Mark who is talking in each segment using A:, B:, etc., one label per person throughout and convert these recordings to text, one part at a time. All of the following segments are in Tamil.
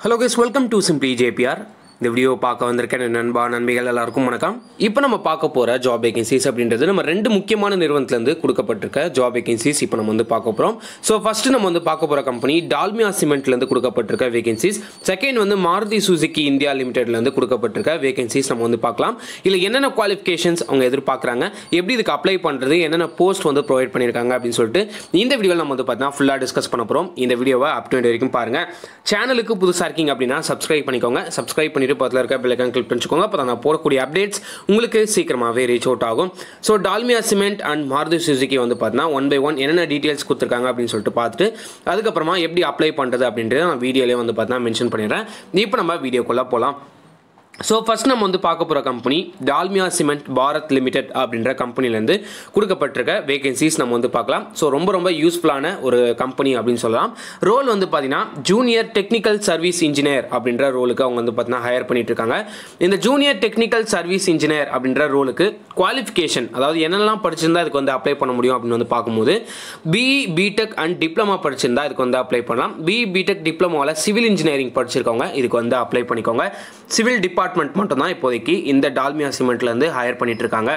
A: hello guys welcome to simply JPR இந்த வீடியோ பார்க்க வந்திருக்கேன் என் நண்பா நண்பிகள் எல்லாருக்கும் வணக்கம் இப்போ நம்ம பார்க்க போகிற ஜாப் வேகன்சிஸ் அப்படின்றது நம்ம ரெண்டு முக்கியமான நிறுவனத்துலேருந்து கொடுக்கப்பட்டிருக்க ஜாப் வேகன்சிஸ் இப்போ நம்ம வந்து பார்க்க போகிறோம் ஸோ ஃபஸ்ட்டு நம்ம வந்து பார்க்க போகிற கம்பெனி டால்மியா சிமெண்ட்லேருந்து கொடுக்கப்பட்டிருக்க வேகன்சிஸ் செகண்ட் வந்து மாருதி சுசுகி இந்தியா லிமிடெட்லேருந்து கொடுக்கப்பட்டிருக்க வேகன்சிஸ் நம்ம வந்து பார்க்கலாம் இல்லை என்னென்ன குவாலிஃபிகேஷன்ஸ் அவங்க எதிர்பார்க்குறாங்க எப்படி இதுக்கு அப்ளை பண்ணுறது என்னென்ன போஸ்ட் வந்து ப்ரொவைட் பண்ணியிருக்காங்க அப்படின்னு சொல்லிட்டு இந்த வீடியோவில் நம்ம வந்து பார்த்தீங்கன்னா ஃபுல்லாக டிஸ்கஸ் பண்ண போகிறோம் இந்த வீடியோவை அப் டு வரைக்கும் பாருங்கள் சேனலுக்கு புதுசாக இருக்கீங்க அப்படின்னா சப்ஸ்கிரைப் பண்ணிக்கோங்க சப்ஸ்கிரைப் பண்ணிட்டு பக்கத்தில் இருக்க பெல்லைக்கான் கிளிக் பண்ணிக்கோங்க அப்போ நான் போடக்கூடிய அப்டேட்ஸ் உங்களுக்கு சீக்கிரமாகவே ரீச் அவுட் ஆகும் so Dalmia cement and Maruti Suzuki வந்து பார்த்தீங்கன்னா ஒன் பை ஒன் என்னென்ன டீட்டெயில்ஸ் கொடுத்துருக்காங்க அப்படின்னு சொல்லிட்டு பார்த்துட்டு அதுக்கப்புறமா எப்படி அப்ளை பண்ணுறது அப்படின்றத நான் வீடியோலேயே வந்து பார்த்தீங்கன்னா மென்ஷன் பண்ணிடுறேன் இப்போ நம்ம வீடியோக்குள்ளே போகலாம் ஸோ ஃபஸ்ட் நம்ம வந்து பார்க்க போகிற company Dalmia cement Bharat limited அப்படின்ற கம்பெனிலேருந்து கொடுக்கப்பட்டிருக்க வேகன்சிஸ் நம்ம வந்து பார்க்கலாம் ஸோ ரொம்ப ரொம்ப யூஸ்ஃபுல்லான ஒரு கம்பெனி அப்படின்னு சொல்லலாம் ரோல் வந்து பார்த்தீங்கன்னா ஜூனியர் டெக்னிக்கல் சர்வீஸ் இன்ஜினியர் அப்படின்ற ரோலுக்கு அவங்க வந்து பார்த்தீங்கன்னா ஹையர் பண்ணிட்டு இருக்காங்க இந்த ஜூனியர் டெக்னிக்கல் சர்வீஸ் இன்ஜினியர் அப்படின்ற ரோலுக்கு குவாலிஃபிகேஷன் அதாவது என்னெல்லாம் படிச்சிருந்தா இதுக்கு வந்து அப்ளை பண்ண முடியும் அப்படின்னு வந்து பார்க்கும்போது பிஇ பிடெக் அண்ட் டிப்ளமா படிச்சிருந்தா இதுக்கு வந்து அப்ளை பண்ணலாம் பிஇ பிடெக் டிப்ளமோவில் சிவில் இன்ஜினியரிங் படிச்சிருக்கவங்க இதுக்கு வந்து அப்ளை பண்ணிக்கோங்க சிவில் டிபார்ட்மெண்ட் மட்டும் தான் இப்போதைக்கு இந்த டால்மியா சிமெண்ட்லேருந்து ஹையர் பண்ணிட்டு இருக்காங்க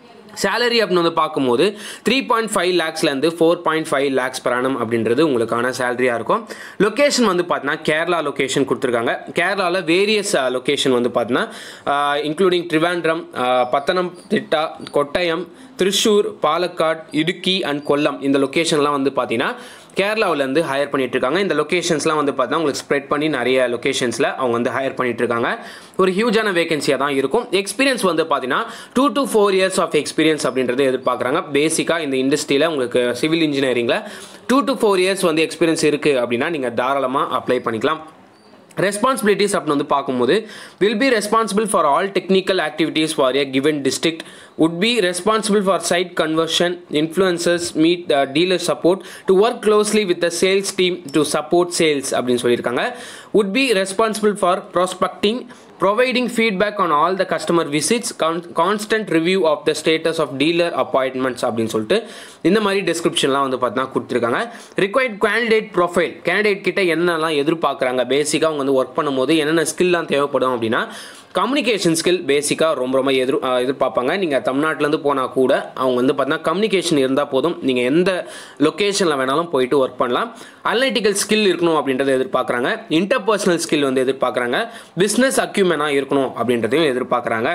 A: சேலரி அப்படின்னு வந்து பார்க்கும்போது த்ரீ பாயிண்ட் ஃபைவ் லேக்ஸ்லேருந்து ஃபோர் பாயிண்ட் ஃபைவ் லேக்ஸ் பரானம் அப்படின்றது உங்களுக்கான சேலரியாக இருக்கும் லொக்கேஷன் வந்து பார்த்தீங்கன்னா கேரளா லொக்கேஷன் கொடுத்துருக்காங்க கேரளாவில் வேரியஸ் லொக்கேஷன் வந்து பார்த்தீங்கன்னா இன்க்ளூடிங் ட்ரிவாண்ட்ரம் பத்தனம்திட்டா கொட்டயம் திருச்சூர் பாலக்காட் இடுக்கி அண்ட் கொல்லம் இந்த லொக்கேஷன்லாம் வந்து பார்த்தீங்கன்னா கேரளாவிலேருந்து ஹையர் பண்ணிட்டு இருக்காங்க இந்த லொக்கேஷன்ஸ்லாம் வந்து பார்த்தீங்கன்னா உங்களுக்கு ஸ்ப்ரெட் பண்ணி நிறைய லொக்கேஷன்ஸில் அவங்க வந்து ஹையர் பண்ணிட்டு இருக்காங்க ஒரு ஹியூஜான வேகன்சியாக தான் இருக்கும் எக்ஸ்பீரியன்ஸ் வந்து பார்த்தீங்கன்னா two to four years of experience அப்படின்றது எதிர்பார்க்குறாங்க பேசிக்காக இந்த இண்டஸ்ட்ரியில் உங்களுக்கு சிவில் இன்ஜினியரிங்கில் டூ டு ஃபோர் இயர்ஸ் வந்து எக்ஸ்பீரியன்ஸ் இருக்குது அப்படின்னா நீங்கள் தாராளமாக அப்ளை பண்ணிக்கலாம் ரெஸ்பான்சிபிலிட்டிஸ் அப்படின்னு வந்து பார்க்கும்போது will be responsible for all technical activities for a given district would be responsible for site conversion, influencers, meet the dealer support, to work closely with the sales team to support sales அப்படின்னு சொல்லியிருக்காங்க would be responsible for prospecting, providing feedback on all the customer visits, con- constant review of the status of dealer appointments அப்படின்னு சொல்லிட்டு இந்த மாதிரி டிஸ்கிரிப்ஷன்லாம் வந்து பார்த்தீங்கன்னா கொடுத்துருக்காங்க ரிக்வயர்ட் கேண்டிடேட் ப்ரொஃபைல் கேண்டிடேட் கிட்ட என்னென்னலாம் எதிர்பார்க்குறாங்க பேசிக்காக அவங்க வந்து ஒர்க் பண்ணும்போது என்னென்ன ஸ்கில்லாம் தேவைப்படும் அப்படின்னா கம்யூனிகேஷன் ஸ்கில் பேசிக்காக ரொம்ப ரொம்ப எதிர் எதிர்பார்ப்பாங்க நீங்கள் தமிழ்நாட்டிலேருந்து போனால் கூட அவங்க வந்து பார்த்தீங்கன்னா கம்யூனிகேஷன் இருந்தால் போதும் நீங்கள் எந்த லொக்கேஷனில் வேணாலும் போயிட்டு ஒர்க் பண்ணலாம் அனலிட்டிக்கல் ஸ்கில் இருக்கணும் அப்படின்றத எதிர்பார்க்குறாங்க இன்டர்பர்சனல் ஸ்கில் வந்து எதிர்பார்க்குறாங்க பிஸ்னஸ் அக்யூமெனாக இருக்கணும் அப்படின்றதையும் எதிர்பார்க்குறாங்க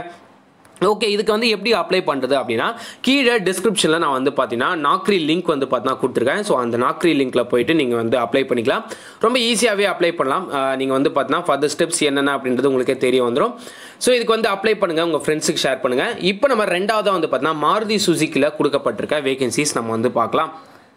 A: ஓகே இதுக்கு வந்து எப்படி அப்ளை பண்ணுறது அப்படின்னா கீழே டிஸ்கிரிப்ஷனில் நான் வந்து பார்த்தீங்கன்னா நாக்ரி லிங்க் வந்து பார்த்தீங்கன்னா கொடுத்துருக்கேன் ஸோ அந்த நாக்ரி லிங்க்கில் போயிட்டு நீங்கள் வந்து அப்ளை பண்ணிக்கலாம் ரொம்ப ஈஸியாகவே அப்ளை பண்ணலாம் நீங்கள் வந்து பார்த்தீங்கன்னா ஃபர்தர் ஸ்டெப்ஸ் என்னென்ன அப்படின்றது உங்களுக்கே தெரிய வந்துடும் ஸோ இதுக்கு வந்து அப்ளை பண்ணுங்கள் உங்கள் ஃப்ரெண்ட்ஸுக்கு ஷேர் பண்ணுங்கள் இப்போ நம்ம ரெண்டாவதாக வந்து பார்த்தீங்கன்னா மாருதி சுசுக்கியில் கொடுக்கப்பட்டிருக்க வேகன்சிஸ் நம்ம வந்து பார்க்கலாம்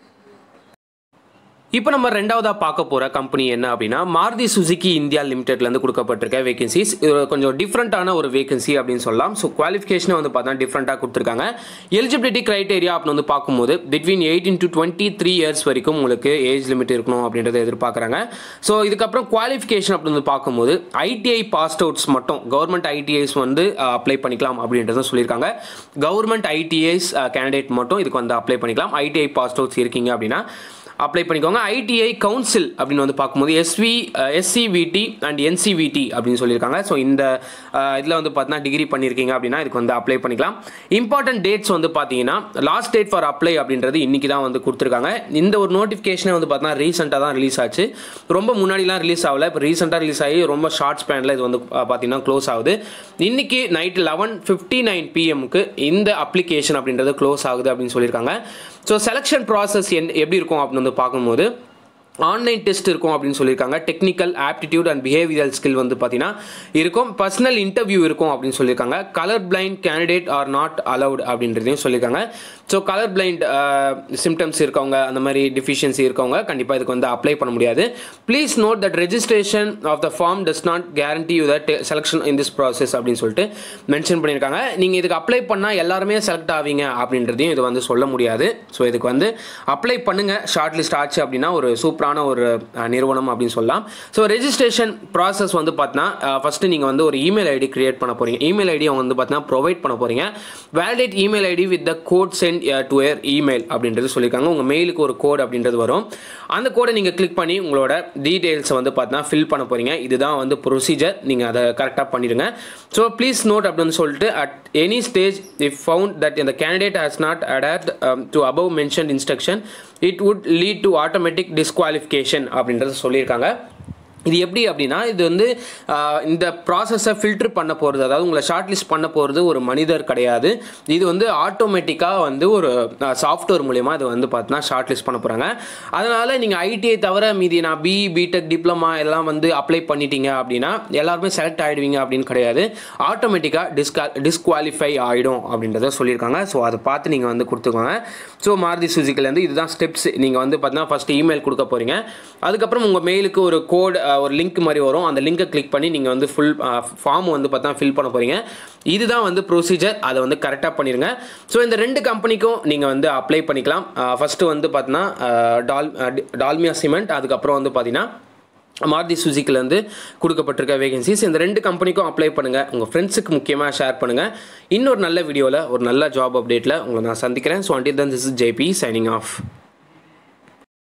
A: இப்போ நம்ம ரெண்டாவதாக பார்க்க போகிற கம்பெனி என்ன அப்படின்னா மாருதி சுசுகி இந்தியா லிமிடெட்லேருந்து கொடுக்கப்பட்டிருக்க வேகன்சிஸ் இது கொஞ்சம் டிஃப்ரெண்ட்டான ஒரு வேகன்சி அப்படின்னு சொல்லலாம் ஸோ குவாலிஃபிகேஷனை வந்து பார்த்தா டிஃப்ரெண்ட்டாக கொடுத்துருக்காங்க எலிஜிபிலிட்டி க்ரைட்டேரியா அப்படின்னு வந்து பார்க்கும்போது between eighteen to twenty three years வரைக்கும் உங்களுக்கு ஏஜ் லிமிட் இருக்கணும் அப்படின்றத எதிர்பார்க்குறாங்க ஸோ இதுக்கப்புறம் குவாலிஃபிகேஷன் அப்படின்னு வந்து பார்க்கும்போது ஐடிஐ பாஸ்ட் அவுட்ஸ் மட்டும் கவர்மெண்ட் ஐடிஐஸ் வந்து அப்ளை பண்ணிக்கலாம் அப்படின்றத சொல்லியிருக்காங்க கவர்மெண்ட் ஐடிஐஸ் கேண்டிடேட் மட்டும் இதுக்கு வந்து அப்ளை பண்ணிக்கலாம் ஐடிஐ பாஸ்ட் அவுட்ஸ் இருக்கீங்க அப்படின்னா அப்ளை பண்ணிக்கோங்க ஐடிஐ கவுன்சில் அப்படின்னு வந்து பார்க்கும்போது எஸ்வி எஸ்சிவிடி அண்ட் என்சிவிடி அப்படின்னு சொல்லியிருக்காங்க ஸோ இந்த இதில் வந்து பார்த்தீங்கன்னா டிகிரி பண்ணியிருக்கீங்க அப்படின்னா இதுக்கு வந்து அப்ளை பண்ணிக்கலாம் இம்பார்ட்டன்ட் டேட்ஸ் வந்து பார்த்தீங்கன்னா லாஸ்ட் டேட் ஃபார் அப்ளை அப்படின்றது இன்றைக்கி தான் வந்து கொடுத்துருக்காங்க இந்த ஒரு நோட்டிஃபிகேஷனே வந்து பார்த்தீங்கன்னா ரீசெண்டாக தான் ரிலீஸ் ஆச்சு ரொம்ப முன்னாடிலாம் ரிலீஸ் ஆகல இப்போ ரீசெண்டாக ரிலீஸ் ஆகி ரொம்ப ஷார்ட் ஸ்பேனில் இது வந்து பார்த்தீங்கன்னா க்ளோஸ் ஆகுது இன்றைக்கி நைட் லெவன் ஃபிஃப்டி நைன் பிஎம்க்கு இந்த அப்ளிகேஷன் அப்படின்றது க்ளோஸ் ஆகுது அப்படின்னு சொல்லியிருக்காங்க ஸோ செலெக்ஷன் ப்ராசஸ் என் எப்படி இருக்கும் அப்படின்னு வந்து பார்க்கும்போது ஆன்லைன் டெஸ்ட் இருக்கும் அப்படின்னு சொல்லியிருக்காங்க technical aptitude and behavioural skill வந்து பார்த்தீங்கன்னா இருக்கும் பர்சனல் இன்டர்வியூ இருக்கும் அப்படின்னு சொல்லியிருக்காங்க colour blind candidate are not allowed அப்படின்றதையும் சொல்லியிருக்காங்க ஸோ கலர் பிளைண்ட் சிம்டம்ஸ் இருக்கவங்க அந்த மாதிரி டிஃபிஷியன்சி இருக்கவங்க கண்டிப்பாக இதுக்கு வந்து அப்ளை பண்ண முடியாது please note that registration of the form does not guarantee you that selection in this process அப்படின்னு சொல்லிட்டு மென்ஷன் பண்ணியிருக்காங்க நீங்கள் இதுக்கு அப்ளை பண்ணால் எல்லாருமே செலக்ட் ஆவீங்க அப்படின்றதையும் இது வந்து சொல்ல முடியாது ஸோ இதுக்கு வந்து அப்ளை பண்ணுங்கள் ஷார்ட் லிஸ்ட் ஆச்சு அப்படின்னா ஒரு சூப்பரான சப்போர்ட்டான ஒரு அஹ், நிறுவனம் அப்படின்னு சொல்லலாம் ஸோ ரெஜிஸ்ட்ரேஷன் ப்ராசஸ் வந்து பார்த்தீங்கன்னா ஃபஸ்ட்டு நீங்கள் வந்து ஒரு இமெயில் ஐடி கிரியேட் பண்ண போகிறீங்க இமெயில் ஐடி அவங்க வந்து பார்த்தீங்கன்னா ப்ரொவைட் பண்ண போகிறீங்க validate email ID with the code sent to your email அப்படின்றது சொல்லியிருக்காங்க உங்கள் மெயிலுக்கு ஒரு கோட் அப்படின்றது வரும் அந்த கோடை நீங்கள் கிளிக் பண்ணி உங்களோட டீட்டெயில்ஸை வந்து பார்த்தீங்கன்னா ஃபில் பண்ண போகிறீங்க இதுதான் வந்து ப்ரொசீஜர் நீங்கள் அதை கரெக்டாக பண்ணிடுங்க ஸோ ப்ளீஸ் நோட் அப்படின்னு சொல்லிட்டு at any stage if found that இந்த candidate has not adapt to above mentioned instruction it would lead to automatic disqualification அப்படின்றது சொல்லியிருக்காங்க இது எப்படி அப்படின்னா இது வந்து ஆஹ், இந்த ப்ராசஸை ஃபில்டர் பண்ண போகிறது அதாவது உங்களை ஷார்ட் லிஸ்ட் பண்ண போகிறது ஒரு மனிதர் கிடையாது இது வந்து ஆட்டோமேட்டிக்காக வந்து ஒரு சாஃப்ட்வேர் மூலயமா இது வந்து பார்த்தீங்கன்னா ஷார்ட் லிஸ்ட் பண்ண போகிறாங்க அதனால் நீங்கள் ஐடிஐ தவிர மீதி நான் பிஇ பிடெக் டிப்ளமா எல்லாம் வந்து அப்ளை பண்ணிட்டீங்க அப்படின்னா எல்லாருமே செலக்ட் ஆகிடுவீங்க அப்படின்னு கிடையாது ஆட்டோமேட்டிக்காக டிஸ்கா டிஸ்குவாலிஃபை ஆகிடும் அப்படின்றத சொல்லியிருக்காங்க ஸோ அதை பார்த்து நீங்கள் வந்து கொடுத்துக்கோங்க ஸோ மாருதி சுசுக்கிலேருந்து இதுதான் ஸ்டெப்ஸ் நீங்கள் வந்து பார்த்தீங்கன்னா ஃபஸ்ட்டு இமெயில் கொடுக்க போகிறீங்க அதுக்கப்புறம் உங்கள் மெயிலுக்கு ஒரு கோட் ஒரு லிங்க் மாதிரி வரும் அந்த லிங்கை கிளிக் பண்ணி நீங்கள் வந்து ஃபுல் ஃபார்ம் வந்து பார்த்தா ஃபில் பண்ண போகிறீங்க இதுதான் வந்து ப்ரொசீஜர் அதை வந்து கரெக்டாக பண்ணிடுங்க ஸோ இந்த ரெண்டு கம்பெனிக்கும் நீங்கள் வந்து அப்ளை பண்ணிக்கலாம் ஃபஸ்ட்டு வந்து பார்த்தீங்கன்னா டால் டால்மியா சிமெண்ட் அதுக்கப்புறம் வந்து பார்த்தீங்கன்னா மாருதி சுசுக்கிலேருந்து கொடுக்கப்பட்டிருக்க வேகன்சிஸ் இந்த ரெண்டு கம்பெனிக்கும் அப்ளை பண்ணுங்கள் உங்கள் ஃப்ரெண்ட்ஸுக்கு முக்கியமாக ஷேர் பண்ணுங்கள் இன்னொரு நல்ல வீடியோவில் ஒரு நல்ல ஜாப் அப்டேட்டில் உங்களை நான் சந்திக்கிறேன் so until then this is JP signing of